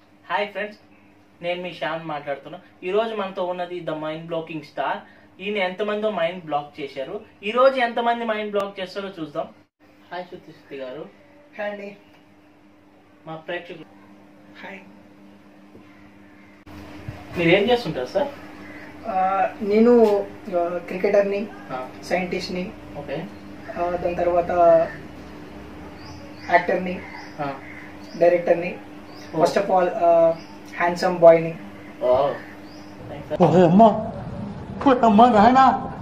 Hi friends నేను మీ శ్యామ్ మాట్లాడుతున్నా ఈ రోజు మనతో ఉన్నది ద మైండ్ బ్లాకింగ్ స్టార్ ఈయన ఎంతమందో మైండ్ బ్లాక్ చేశారు ఈ రోజు ఎంతమంది మైండ్ బ్లాక్ చేస్తారో చూద్దాం హాయ్ శృతి శృతి గారు హాయ్ అండి మా ప్రేక్షకులు హాయ్ మీరు ఏం చేస్తుంటారు సార్ ఆ, నేను ఆ, క్రికెటర్ని ఆ, సైంటిస్ట్ని ఓకే ఆ, దాని తర్వాత యాక్టర్ని ఆ, డైరెక్టర్ని ఓ. ఫస్ట్ ఆఫ్ ఆల్ హ్యాండ్సమ్ బాయ్ని ఓ, థాంక్స్ సార్. ఓహే అమ్మా అమ్మా నాయనా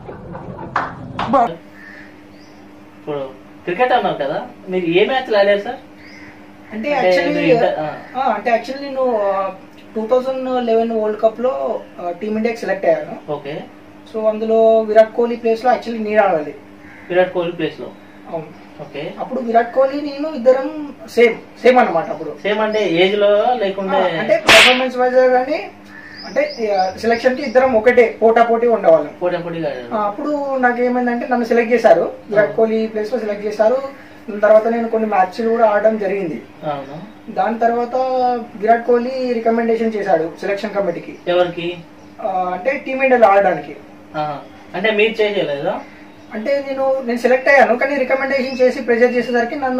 ఇప్పుడు క్రికెట్ అన్నారు కదా మీరు ఏ మ్యాచ్లు ఆడారు సార్ అంటే అంటే యాక్చువల్లీ మీరు ఇంత- ఆ. అంటే యాక్చువల్లీ నేను టూ థౌజండ్ లెవెన్ వరల్డ్ కప్లో టీమిండియాకి సెలెక్ట్ అయ్యాను ఓకే సో అందులో విరాట్ కోహ్లీ ప్లేస్లో యాక్చువల్లీ నేను ఆడాలి విరాట్ కోహ్లీ ప్లేస్ లో అవును ఓకే అప్పుడు విరాట్ కోహ్లీ నేను ఇద్దరం సేమ్ సేమ్ అన్నమాట అప్పుడు సేమ్ అంటే ఏజ్ లో లేకుంటే ఆ, అంటే పర్ఫార్మెన్స్ వైజ్ కానీ అంటే సెలక్షన్ కి ఇద్దరం ఒకటే పోటా పోటీ ఉండేవాళ్ళం పోటీ పోటీగా ఆడారు. ఆ, అప్పుడు నాకు ఏమైందంటే నన్ను సెలెక్ట్ చేశారు విరాట్ కోహ్లీ ప్లేస్ లో సెలెక్ట్ చేశారు దాని తర్వాత నేను కొన్ని మ్యాచ్లు కూడా ఆడడం జరిగింది అవును దాని తర్వాత విరాట్ కోహ్లీ రికమెండేషన్ చేశాడు సెలక్షన్ కమిటీకి ఎవరికి ఆ, అంటే టీమిండియాలో ఆడడానికి ఆహా. అంటే మీరు చేయలేదా అంటే నేను నేను సెలెక్ట్ అయ్యాను కానీ రికమెండేషన్ చేసి ప్రెజర్ చేసేసరికి నన్ను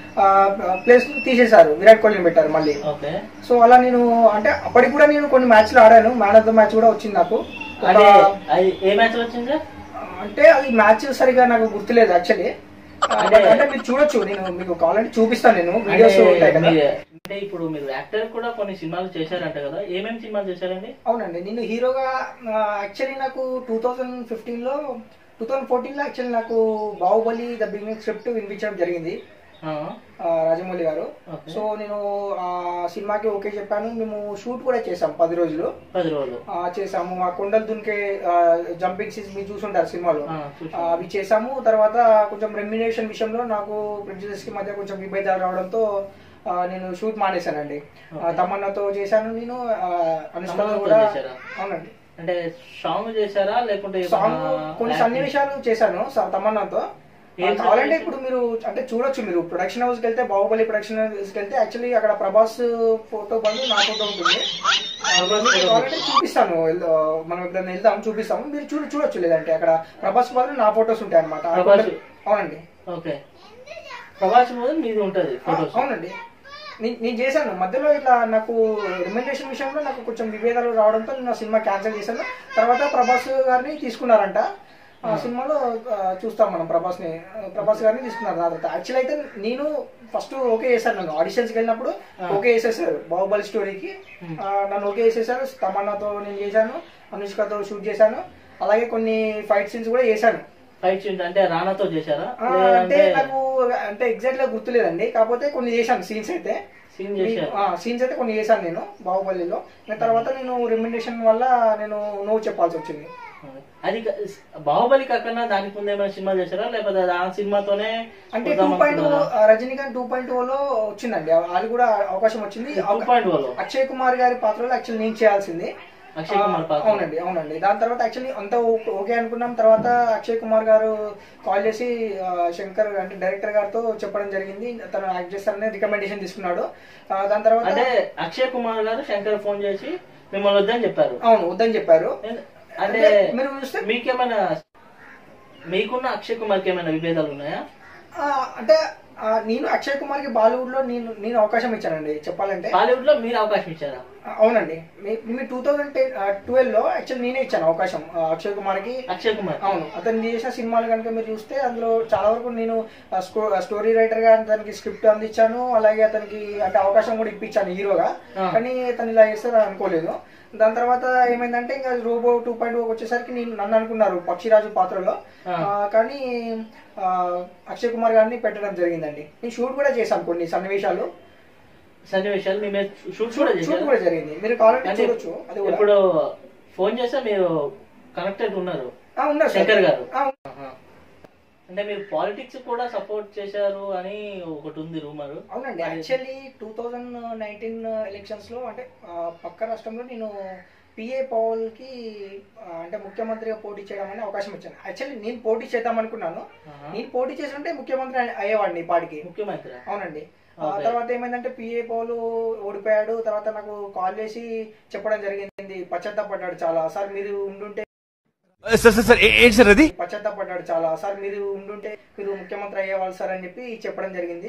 ప్లేస్ తీసేశారు విరాట్ కోహ్లీని పెట్టారు మళ్ళీ ఓకే సో అలా నేను అంటే అప్పటికి కూడా నేను కొన్ని మ్యాచ్లు ఆడాను మ్యాన్ ఆఫ్ ద మ్యాచ్ కూడా వచ్చింది నాకు ఒక- అంటే అది ఏ మ్యాచ్ వచ్చింది సార్ అంటే అది మ్యాచ్ సరిగా నాకు గుర్తులేదు యాక్చువల్లీ అంటే- అంటే మీరు చూడొచ్చు నేను మీకు కావాలంటే చూపిస్తాను నేను వీడియోస్ అంటే ఉంటాయి కదా మీరు- అంటే ఇప్పుడు మీరు యాక్టర్ కూడా కొన్ని సినిమాలు చేశారంట కదా ఏమేమి సినిమాలు చేశారండి అవునండి నేను హీరోగా యాక్చువల్లీ నాకు టూ థౌజండ్ ఫిఫ్టీన్ లో టూ థౌజండ్ ఫోర్టీన్ లో యాక్చువల్లీ నాకు బాహుబలి ద బిగినింగ్ స్క్రిప్ట్ వినిపించడం జరిగింది ఆ, ఆ, రాజమౌళి గారు ఓకే. సో నేను ఆ సినిమాకి ఓకే చెప్పాను మేము షూట్ కూడా చేసాం పది రోజులు పది రోజులు ఆ, చేసాము ఆ కొండలు దునికే జంపింగ్ సీన్స్ మీరు చూసుంటారు సినిమాలో ఆ, చూశాను. ఆ, అవి చేసాము తర్వాత కొంచెం రెమ్యునేషన్ విషయంలో నాకు ప్రొడ్యూసర్స్ కి మధ్య కొంచెం విభేదాలు రావడంతో ఆ, నేను షూట్ మానేశానండి ఆ, Okay. తమన్నాతో చేశాను నేను ఆ, అనుష్కతో తమన్నాతో కూడా చేశారా? అవునండి అంటే సాంగ్ చేశారా లేకుంటే సాంగ్ ఏమన్నా కొన్ని acting? సన్నివేశాలు చేశాను స- తమన్నాతో ఆ, ఏం కావాలంటే సన్నివేశం? ఇప్పుడు మీరు అంటే చూడొచ్చు మీరు ప్రొడక్షన్ హౌస్ కి వెళ్తే బాహుబలి ప్రొడక్షన్ హౌస్ కి వెళ్తే యాక్చువల్లీ అక్కడ ప్రభాస్ ఫోటో బదులు నా ఫోటో ఉంటుంది ఆ, ప్రభాస్ మీకు photo కావాలంటే చూపిస్తాను వెళ్దా- మనం ఎప్పుడైనా వెళ్దాం చూపిస్తాము మీరు చూడ చూడొచ్చు లేదంటే అక్కడ ప్రభాస్ బదులు నా ఫోటోస్ ఉంటాయి అనమాట ప్రభాస్? అవునండి ఓకే ప్రభాస్ మీద మీది ఉంటది ఆ, ఫోటోస్ అవునండి నే- నేను చేశాను మధ్యలో ఇట్లా నాకు రికమెండేషన్ విషయంలో నాకు కొంచెం విభేదాలు రావడంతో నేను ఆ సినిమా క్యాన్సిల్ చేశాను తర్వాత ప్రభాస్ గారిని తీసుకున్నారంట ఆ సినిమాలో ఆ, చూస్తాం మనం ప్రభాస్ ని ప్రభాస్ గారిని తీసుకున్నారు నా తర్వాత యాక్చువల్ అయితే నేను ఫస్ట్ ఓకే చేశాను నన్ను ఆడిషన్స్ కి వెళ్ళినప్పుడు ఆ. ఓకే చేసేసారు బాహుబలి స్టోరీకి ఆ, నన్ను ఓకే చేసేసారు తమన్నాతో నేను చేశాను అనుష్కతో షూట్ చేశాను అలాగే కొన్ని ఫైట్ సీన్స్ కూడా చేశాను ఫైట్ సీన్ అంటే రానాతో చేశారా ఆ, అంటే లేదంటే నాకు అంటే ఎగ్జాక్ట్ గా గుర్తులేదండి కాకపోతే కొన్ని చేశాను సీన్స్ అయితే సీన్ చేశారు సీన్స్ అయితే కొన్ని చేశాను నేను బాహుబలిలో ఇంకా తర్వాత నేను రెమ్యునేషన్ వల్ల నేను నో చెప్పాల్సి వచ్చింది అది క- బాహుబలి కాకుండా దానికి ముందు ఏమైనా సినిమా చేశారా లేకపోతే అది ఆ సినిమాతోనే అంటే వద్దాం టూ పాయింట్ అనుకున్నారా? రజనీకాంత్ టూ పాయింట్ లో వచ్చిందండి అది కూడా అవకాశం వచ్చింది టూ పాయింట్ ఓలో అక్షయ్ కుమార్ గారి పాత్రలో యాక్చువల్లీ నేను చేయాల్సింది అక్షయ్ కుమార్ ఆ, పాత్ర అవునండి అవునండి దాని తర్వాత యాక్చువల్లీ అంతా ఓ- ఓకే అనుకున్నాం తర్వాత అక్షయ్ కుమార్ గారు కాల్ చేసి ఆ, శంకర్ అంటే డైరెక్టర్ గారితో చెప్పడం జరిగింది తను యాక్ట్ చేస్తారని రికమెండేషన్ తీసుకున్నాడు ఆ, దాని తర్వాత అంటే అక్షయ్ కుమార్ గారు శంకర్ ఫోన్ చేసి మిమ్మల్ని వద్దని చెప్పారు అవును వద్దని చెప్పారు అంటే అంటే మీరు చూస్తే మీకేమైనా మీకున్న అక్షయ్ కుమార్కి ఏమైనా విభేదాలు ఉన్నాయా ఆ, అంటే ఆ, నేను అక్షయ్ కుమార్ కి బాలీవుడ్ లో నేను నేను అవకాశం ఇచ్చానండి చెప్పాలంటే బాలీవుడ్ లో మీరు అవకాశం ఇచ్చారా ఆ, అవునండి మీ టూ థౌజండ్ టెన్ ట్వెల్వ్ లో యాక్చువల్ నేనే ఇచ్చాను అవకాశం ఆ, అక్షయ్ కుమార్ కి అక్షయ్ కుమార్ అవును అతను చేసిన సినిమాలు కనుక మీరు చూస్తే అందులో చాలా వరకు నేను ఆ, స్టో- ఆ, స్టోరీ రైటర్ గా అతనికి స్క్రిప్ట్ అందించాను అలాగే అతనికి అంటే అవకాశం కూడా ఇప్పించాను హీరోగా ఆ. కానీ తను ఇలా చేస్తారు అనుకోలేదు దాని తర్వాత ఏమైందంటే ఇంకా రోబో టూ పాయింట్ వచ్చేసరికి నేను నన్ను అనుకున్నారు పక్షిరాజు పాత్రలో ఆ. ఆ, కానీ ఆ, అక్షయ్ కుమార్ గారిని పెట్టడం జరిగిందండి నేను షూట్ కూడా చేశాను కొన్ని సన్నివేశాలు సన్నివేశాలు మీ మీద షూట్ కూడా షూట్ చేశారు కూడా జరిగింది మీరు కావాలంటే అంటే చూడొచ్చు అది కూడా ఇప్పుడు ఫోన్ చేస్తే మీరు కనెక్టెడ్ ఉన్నారు ఆ, ఉన్నారు సార్. శంకర్ గారు ఆ, ఆహా. అంటే మీరు పాలిటిక్స్ కూడా సపోర్ట్ చేశారు అని ఒకటి ఉంది రూమర్ అవునండి actually two thousand nineteen elections లో అంటే ఆ, పక్క రాష్ట్రంలో నేను పిఏ పౌల్కి ఆ, అంటే ముఖ్యమంత్రిగా పోటీ చేయడం అనే అవకాశం ఇచ్చాను యాక్చువల్లీ నేను పోటీ చేద్దాం అనుకున్నాను ఆహా. నేను పోటీ చేసి ఉంటే ముఖ్యమంత్రి అయ్యే- అయ్యేవాడిని ఈ పాటికి ముఖ్యమంత్రి అవునండి ఆ Okay. తర్వాత ఏమైందంటే పిఏ పౌలు ఓడిపోయాడు తర్వాత నాకు కాల్ చేసి చెప్పడం జరిగింది పశ్చాత్తాపడ్డాడు చాలా సార్ మీరు ఉండుంటే సార్ సార్ సార్ ఏ- ఏంటి సార్ అది పశ్చాత్తాపడ్డాడు చాలా సార్ మీరు ఉండుంటే మీరు ముఖ్యమంత్రి అయ్యేవాళ్ళు సార్ అని చెప్పి చెప్పడం జరిగింది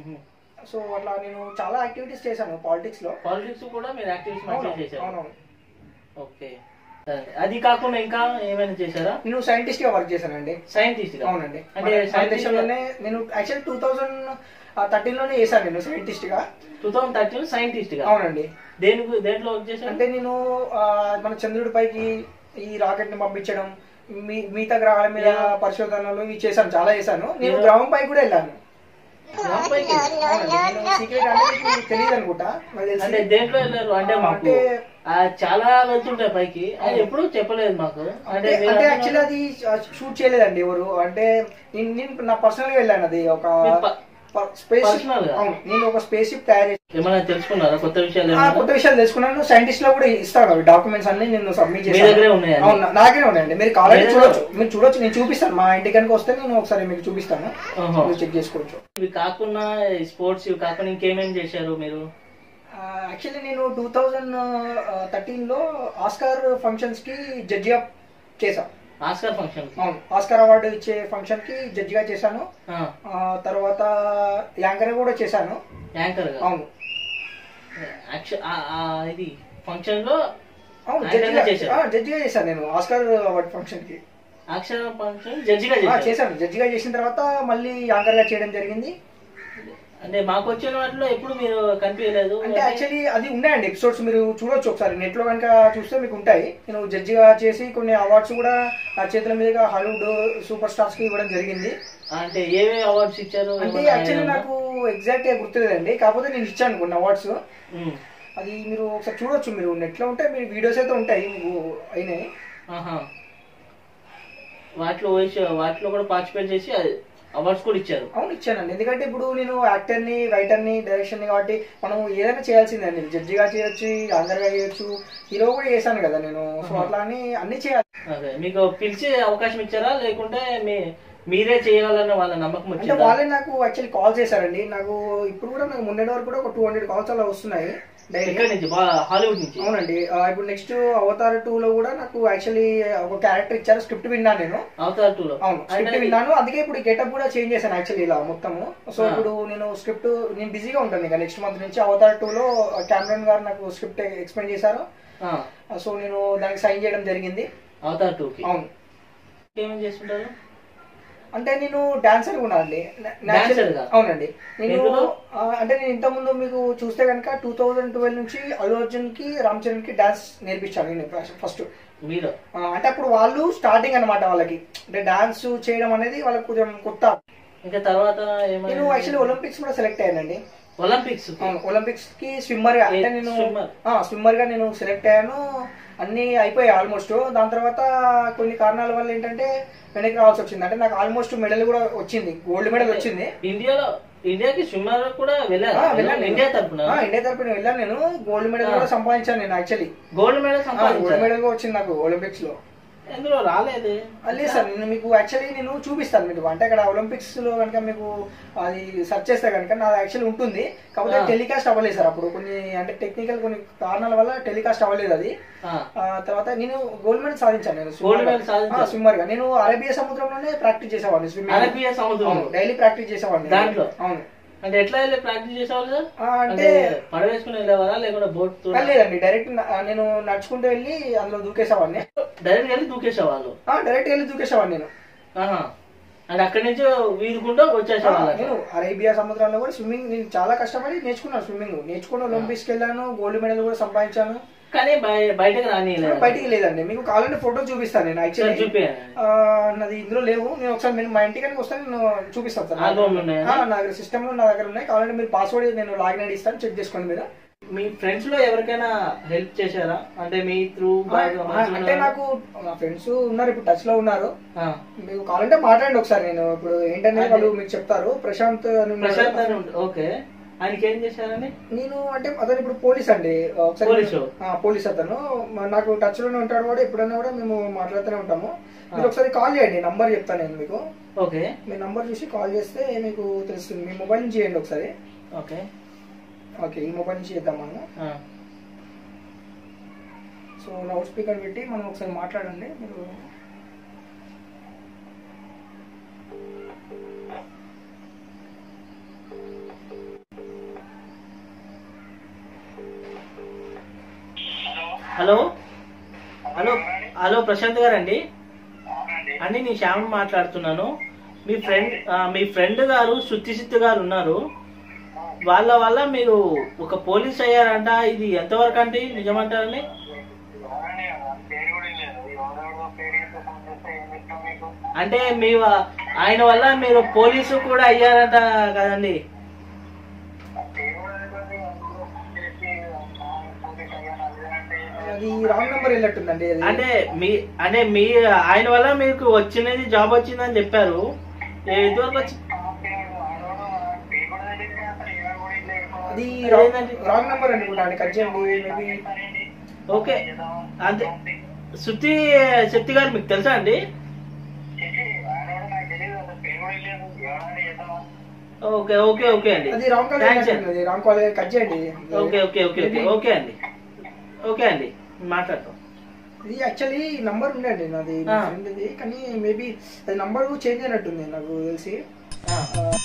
సో అట్లా నేను చాలా యాక్టివిటీస్ చేశాను పాలిటిక్స్ లో పాలిటిక్స్ కూడా మీరు యాక్టివిటీస్ మంచిగా అవును చేశారు అవునవును ఓకే సరే. అది కాకుండా ఇంకా ఏమైనా చేశారా నేను సైంటిస్ట్ గా వర్క్ చేశానండి సైంటిస్ట్ గా అవునండి అంటే మన- మన scientist దేశంలోనే నేను యాక్చువల్ టూ థౌజండ్ థర్టీన్ లోనే చేశాను నేను సైంటిస్ట్ గా టూ థౌసండ్ థర్టీన్ సైంటిస్ట్ గా అవునండి దేని గు- దేంట్లో వర్క్ చేశారు అంటే నేను ఆ, మన చంద్రుడి పైకి ఈ రాకెట్ ని పంపించడం మీ మిగతా గ్రహాల మీద పరిశోధనలు ఇవి చేశాను చాలా చేశాను నేను మీరు- గ్రహం పైకి కూడా వెళ్ళాను గ్రహం పైకి? అవునండి నేను సీక్రెట్ అంటే మీకు తెలియదు అనుకుంటా నాకు తెలిసి. అంటే దేంట్లో వెళ్ళారు అంటే ఆ, మాకు అంటే- ఆ, చాలా వెళ్తుంటాయి పైకి అది ఎప్పుడు చెప్పలేదు మాకు అంటే అంటే మీరు అంటే అంటున్నారు- యాక్చువల్లీ అది షూట్ చేయలేదండి ఎవరు అంటే నేను నేను నా పర్సనల్ గా వెళ్ళాను అది ఒక మీరు ప- స్పేస్ personal గా? అవును నేను ఒక స్పేస్ షిప్ తయారు చేసి ఏమైనా తెలుసుకున్నారా కొత్త విషయాలు ఆ, ఏమైనా కొత్త విషయాలు తెలుసుకున్నాను సైంటిస్ట్ లో కూడా ఇస్తాను అవి డాక్యుమెంట్స్ అన్ని నేను సబ్మిట్ మీ చేశాను దగ్గరే ఉన్నాయా అన్ని? అవును నా- నా దగ్గరే ఉన్నాయండి మీరు కావాలంటే మీ చూడొచ్చు దగ్గర? మీరు చూడొచ్చు నేను చూపిస్తాను మా ఇంటి కనుక వస్తే నేను ఒకసారి మీకు చూపిస్తాను ఓహో. మీరు చెక్ చేసుకోవచ్చు ఇవి కాకుండా స్పోర్ట్స్ ఇవి కాకుండా ఇంకేమేమి చేశారు మీరు యాక్చువల్లీ నేను టూ థౌజండ్ థర్టీన్ లో ఆస్కార్ ఫంక్షన్స్ కి జడ్జిగా చేశాను ఆస్కార్ ఫంక్షన్ అవును ఆస్కార్ అవార్డు ఇచ్చే ఫంక్షన్ కి జడ్జిగా చేశాను ఆ, తర్వాత యాంకర్ కూడా చేశాను యాంకర్ గా అవును యాక్చు- ఆ- ఆ ఇది ఫంక్షన్ లో అవును యాంకర్ గా జడ్జిగా చేశారు. ఆ, జడ్జిగా చేశాను నేను ఆస్కార్ అవార్డు ఫంక్షన్ కి అక్షర ఫంక్షన్ జడ్జిగా ఆ, చేశారు చేశాను జడ్జిగా చేసిన తర్వాత మళ్ళీ యాంకర్ గా చేయడం జరిగింది అంటే మాకు వచ్చిన వాటిలో ఎప్పుడు మీరు కనిపించలేదు అంటే యాక్చువల్లీ అది ఉన్నాయండి ఎపిసోడ్స్ మీరు చూడొచ్చు ఒకసారి నెట్ లో కనుక చూస్తే మీకు ఉంటాయి నేను జడ్జిగా చేసి కొన్ని అవార్డ్స్ కూడా నా చేతుల మీదుగా హాలీవుడ్ సూపర్ స్టార్స్ కి ఇవ్వడం జరిగింది అంటే ఏవే అవార్డ్స్ ఇచ్చారు అంటే ఏమన్నా యాక్చువల్లీ idea ఉందా? నాకు ఎగ్జాక్ట్ గా గుర్తులేదండి కాకపోతే నేను ఇచ్చాను కొన్ని అవార్డ్స్ ఉమ్. అది మీరు ఒకసారి చూడొచ్చు మీరు నెట్ లో ఉంటే మీరు వీడియోస్ అయితే ఉంటాయి మీకు అయినాయి ఆహా. వాటిలో వేసి- వాటిలో కూడా పార్టిసిపేట్ చేసి అవార్డ్స్ కూడా ఇచ్చారు అవును ఇచ్చానండి ఎందుకంటే ఇప్పుడు నేను యాక్టర్ ని రైటర్ ని డైరెక్షన్ ని కాబట్టి మనం ఏదైనా చేయాల్సిందే అండి జడ్జిగా చేయొచ్చు యాంకర్ గా చేయొచ్చు హీరో కూడా చేశాను కదా నేను సో అట్లా అని అన్ని చేయాలి అదే మీకు పిలిచే అవకాశం ఇచ్చారా లేకుంటే మీ మీరే చేయాలన్న వాళ్ళ నమ్మకం అంటే వచ్చిందా వాళ్ళే నాకు యాక్చువల్లీ కాల్ చేశారండి నాకు ఇప్పుడు కూడా నాకు మొన్నటి వరకు కూడా ఒక టూ హండ్రెడ్ కాల్స్ అలా వస్తున్నాయి డైలీ ఎక్కడి నుంచి బా- హాలీవుడ్ నుంచి అవునండి ఆ, ఇప్పుడు నెక్స్ట్ అవతార్ టూ లో కూడా నాకు యాక్చువల్లీ ఒక క్యారెక్టర్ ఇచ్చారు స్క్రిప్ట్ విన్నాను నేను అవతార్ టూ లో అవును స్క్రిప్ట్ విన్నాను అందుకే ఇప్పుడు గెటప్ కూడా చేంజ్ చేశాను యాక్చువల్లీ ఇలా మొత్తము సో ఆ. ఇప్పుడు నేను స్క్రిప్ట్ నేను బిజీగా ఉంటాను ఇక నెక్స్ట్ మంత్ నుంచి అవతార్ టూ లో కెమెరాన్ గారు నాకు స్క్రిప్ట్ ఎక్స్ప్లెయిన్ చేశారు ఆ, సో నేను దానికి సైన్ చేయడం జరిగింది అవతార్ టూ కి అవును ఏమేమి చేస్తుంటారు అంటే నేను డాన్సర్ కూడా అండి నా- Dancer naturally- గా? అవునండి నేను ఎందులో? ఆ, అంటే నేను ఇంతకుముందు మీకు చూస్తే కనుక టూ థౌజండ్ ట్వెల్వ్ నుంచి అల్లు అర్జున్ కి రామ్ చరణ్ కి డాన్స్ నేర్పించాను నేను ఫస్ట్ మీరు అంటే అప్పుడు వాళ్ళు స్టార్టింగ్ అన్నమాట వాళ్ళకి అంటే డాన్స్ చేయడం అనేది వాళ్ళకి కొంచెం కొత్త ఇంకా తర్వాత నేను ఏమైనా యాక్చువల్లీ ఒలింపిక్స్ కూడా సెలెక్ట్ అయ్యానండి ఒలింపిక్స్ అవును ఒలింపిక్స్ కి స్విమ్మర్ గా అంటే ఏ, నేను swimmer? స్విమ్మర్ గా నేను సెలెక్ట్ అయ్యాను అన్ని అయిపోయాయి ఆల్మోస్ట్ దాని తర్వాత కొన్ని కారణాల వల్ల ఏంటంటే వెనక్కి రావాల్సి వచ్చింది అంటే నాకు ఆల్మోస్ట్ మెడల్ కూడా వచ్చింది గోల్డ్ మెడల్ వచ్చింది ఇండియాలో ఇండియాకి స్విమ్మర్ కూడా వెళ్ళారు ఆ, వెళ్ళాను నేను. ఇండియా తరఫున ఆ, ఇండియా తరపున వెళ్ళాను నేను గోల్డ్ మెడల్ ఆ. కూడా సంపాదించాను నేను యాక్చువల్లీ గోల్డ్ మెడల్ గోల్డ్ సంపాదించారు మెడల్ కూడా వచ్చింది నాకు ఒలింపిక్స్ లో ఎందులో రాలేదు లేదు సార్ నేను మీకు యాక్చువల్లీ నేను చూపిస్తాను మీకు అంటే అక్కడ ఒలింపిక్స్ లో కనుక మీకు అది సెర్చ్ చేస్తే కనుక నా యాక్చువల్లీ ఉంటుంది కాకపోతే ఆ. టెలికాస్ట్ అవ్వలేదు సార్ అప్పుడు కొన్ని అంటే టెక్నికల్ కొన్ని కారణాల వల్ల టెలికాస్ట్ అవ్వలేదు అది ఆ, ఆ తర్వాత నేను గోల్డ్ మెడల్ సాధించాను నేను Gold medal సాధించారు. స్విమ్మర్ గా నేను అరేబియా సముద్రంలోనే ప్రాక్టీస్ చేసేవాడిని స్విమ్మింగ్ అరేబియా సముద్రం డైలీ ప్రాక్టీస్ చేసేవాడిని దాంట్లో? అవును అంటే ఎట్లా వెళ్ళి ప్రాక్టీస్ చేసేవాళ్ళు సార్ ఆ, అంటే అంటే పడవేసుకుని వెళ్ళేవారా లేకుంటే బోట్ ఆ, లేదండి డైరెక్ట్ నేను నడుచుకుంటూ వెళ్ళి అందులో దూకేసేవాడిని డైరెక్ట్ వెళ్ళి దూకేసేవాళ్ళు డైరెక్ట్ వెళ్ళి దూకేసేవాడిని నేను ఆహా. అంటే అక్కడి నుంచి వీధుకుంటూ ఆ, వచ్చేసేవాళ్ళు నేను అరేబియా సముద్రంలో కూడా స్విమ్మింగ్ నేను చాలా కష్టపడి నేర్చుకున్నాను స్విమ్మింగ్ నేర్చుకుని ఒలింపిక్స్కి వెళ్ళాను గోల్డ్ మెడల్ కూడా సంపాదించాను కానీ బయ- బయటకు రాని బయటికి లేదండి మీకు కావాలంటే ఫోటో చూపిస్తాను నేను యాక్చువల్లీ చూపించాను నాది ఇందులో లేవు నేను ఒకసారి మీరు మా ఇంటికి కనుక వస్తే నేను చూపిస్తాను సార్ Album లో ఉన్నాయా? ఆ, నా దగ్గర సిస్టమ్ లో నా దగ్గర ఉన్నాయి కావాలంటే మీరు పాస్వర్డ్ నేను లాగిన్ ఐడి ఇస్తాను చెక్ చేసుకోండి మీరు మీ ఫ్రెండ్స్ లో ఎవరికైనా హెల్ప్ చేశారా అంటే మీ త్రూ ఆ, అంటే నాకు నా ఫ్రెండ్స్ ఉన్నారు ఇప్పుడు టచ్ లో ఉన్నారు మీకు కావాలంటే మాట్లాడండి ఒకసారి నేను ఇప్పుడు ఏంటనేది వాళ్ళు మీకు చెప్తారు ప్రశాంత్ అని ఉన్నారు. ప్రశాంత్ అని ఉంట- ఓకే ఆయనకి ఏం చేశారని నేను అంటే అతను ఇప్పుడు పోలీస్ అండి ఒకసారి పోలీసు? ఆ, పోలీస్ అతను మ- నాకు టచ్ లోనే ఉంటాడు కూడా ఎప్పుడైనా కూడా మేము మాట్లాడుతూనే ఉంటాము మీరు ఒకసారి కాల్ చేయండి నంబర్ చెప్తాను నేను మీకు ఓకే మీ నంబర్ చూసి కాల్ చేస్తే మీకు తెలుస్తుంది మీ మొబైల్ నుంచి చేయండి ఒకసారి ఓకే ఓకే ఈ మొబైల్ నుంచి చేద్దాం మనము ఆ. సో లౌడ్ స్పీకర్ పెట్టి మనం ఒకసారి మాట్లాడండి మీరు హలో హలో హలో ప్రశాంత్ గారండి అండి నేను శ్యామ్ మాట్లాడుతున్నాను మీ ఫ్రెండ్ ఆ, మీ ఫ్రెండ్ గారు శుద్ధి సిద్ధి గారు ఉన్నారు వాళ్ళ వల్ల మీరు ఒక పోలీస్ అయ్యారంట ఇది ఎంతవరకు అండి నిజమంటారండి అంటే మీ వ- ఆయన వల్ల మీరు పోలీసు కూడా అయ్యారంట కదండి అది రాంగ్ నెంబర్ వెళ్ళట్టుందండి అది అంటే మీ అంటే మీ ఆయన వల్ల మీకు వచ్చినది జాబ్ వచ్చిందని చెప్పారు ఏ- ఇదివరకు వచ్చి అది అదేంటండి? రాంగ్ నెంబర్ అనుకుంటా కట్ చేయండి మేబీ ఓకే అంతే శృతి శక్తి గారు మీకు తెలుసా అండి ఓకే ఓకే ఓకే అండి అది రాంగ్ కాల్ థ్యాంక్స్ అండి అది రాంగ్ కాల్ కట్ చేయండి okay okay okay okay okay అండి ఓకే అండి మాట్లాడతాం ఇది యాక్చువల్లీ నంబర్ ఉండండి నాది ఆ. ఫ్రెండ్ ఇది కానీ మేబీ అది నంబర్ చేంజ్ అయినట్టుంది నాకు తెలిసి ఆ,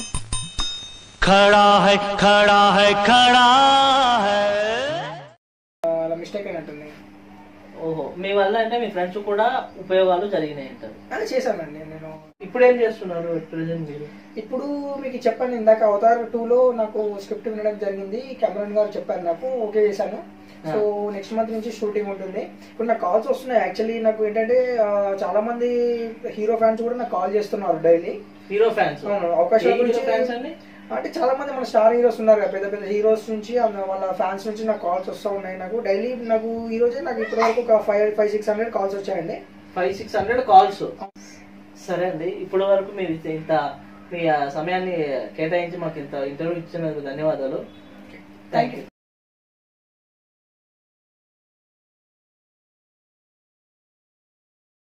खड़ा है खड़ा है खड़ा है ఆ, అలా మిస్టేక్ అయినట్టుంది ఓహో మీ వల్ల అంటే మీ ఫ్రెండ్స్ కూడా ఉపయోగాలు జరిగినాయి అంటారు అదే చేశానండి నేను ఇప్పుడు ఏం చేస్తున్నారు ప్రెసెంట్ మీరు ఇప్పుడు మీకు చెప్పాను ఇందాక అవతార్ టూ లో నాకు స్క్రిప్ట్ వినడం జరిగింది కెమెరాన్ గారు చెప్పారు నాకు ఓకే చేశాను సో నెక్స్ట్ మంత్ నుంచి షూటింగ్ ఉంటుంది ఇప్పుడు నాకు కాల్స్ వస్తున్నాయి యాక్చువల్లీ నాకు ఏంటంటే ఆ, చాలా మంది హీరో ఫ్యాన్స్ కూడా నాకు కాల్ చేస్తున్నారు డైలీ హీరో ఫ్యాన్స్ అవును, అవకాశాల గురించి- ఫ్యాన్స్ అండి అంటే చాలా మంది మన స్టార్ హీరోస్ ఉన్నారు కదా పెద్ద పెద్ద హీరోస్ నుంచి అంద- వాళ్ళ ఫ్యాన్స్ నుంచి నాకు కాల్స్ వస్తూ ఉన్నాయి నాకు డైలీ నాకు ఈ రోజే నాకు ఇప్పటి వరకు ఒక five five six hundred calls వచ్చాయండి ఫైవ్ సిక్స్ హండ్రెడ్ కాల్స్ సరే అండి ఇప్పటి వరకు మీరు ఇంత- ఇంత మీ ఆ, సమయాన్ని కేటాయించి మాకు ఇంత ఇంటర్వ్యూ ఇచ్చినందుకు ధన్యవాదాలు థ్యాంక్ యూ